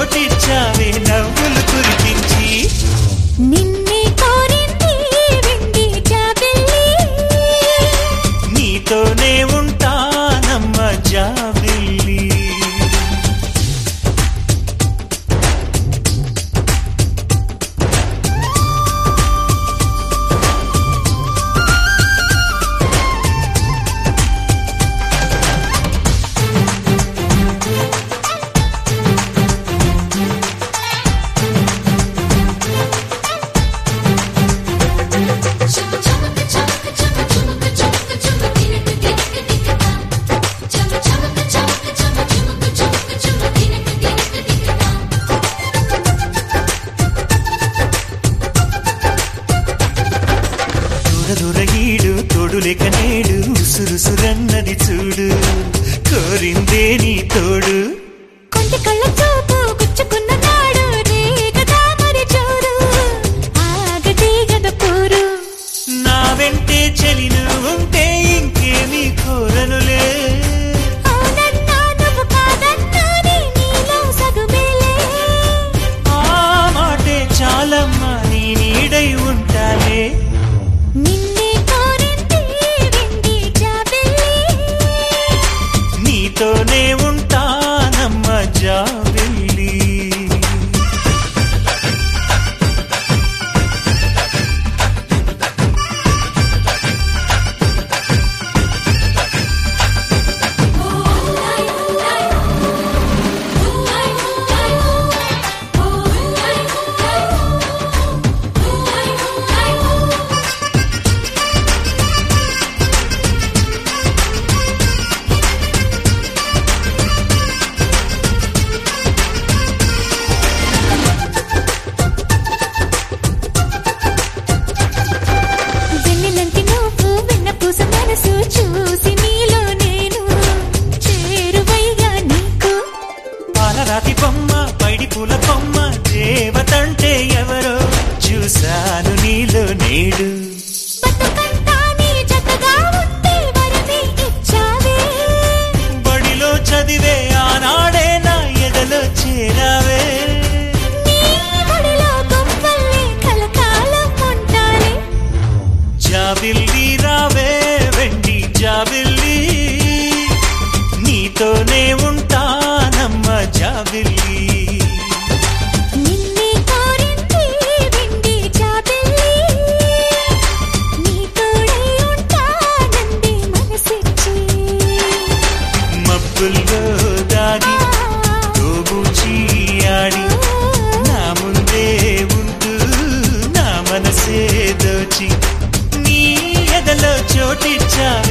చోటిచ్చావే నవ్వులు కురిపించి నిన్నే కోరింది వెండి జాబిల్లి నీతోనే ఉంటానమ్మ జాబిల్లి దూర దూర ఈడు తోడులేక నేడు ఉసురుసురన్నది చూడు కోరిందే నీ తోడు కొంటి కళ్ళ చూపు గుచ్చుకున్న నాడు రేగదా మరి చూడు ఆగదే గద పోరు నా వెంటే చెలిను ఉంటే ఇంకేమీ కోరనులే అవునన్నా నువ్వు కాదన్నా నీ నీలో సగుమేలే ఆ మాటే చాలమ్మా నీ నీడై ఉంటాలే నిన్నే కోరింది వెండి జాబిల్లి నీతోనే ఉంటానమ్మ జాబిల్లి వెన్నెలంటి నువ్వు వెన్నపూస మనసు చూసి నీలో నేను చేరువయ్యా నీకు పాలరాతి బొమ్మ పైడి పూల బొమ్మ దేవతంటే ఎవరో చూశాను నీలో నేడు బతుకంతా నీ జతగా ఉంటే వరమే ఇచ్చావే బడిలో చదివే ఆనాడే నా ఎదలో చేరావే నీ ఒడిలో గొప్పల్లే కలకాలం ఉంటాలే జాబిల్లి రావే వెండి జాబిల్లి నీతోనే ఉంటానమ్మ జాబిల్లి నిన్నే కోరింది వెండి జాబిల్లి నీ తోడై ఉంటానంది మనసిచ్చి మబ్బుల్లో దాగి తోబూచి ఆడి నా ముందే ఉంటూ నా మనసే దోచి నీ ఎదలో చోటిచ్చావే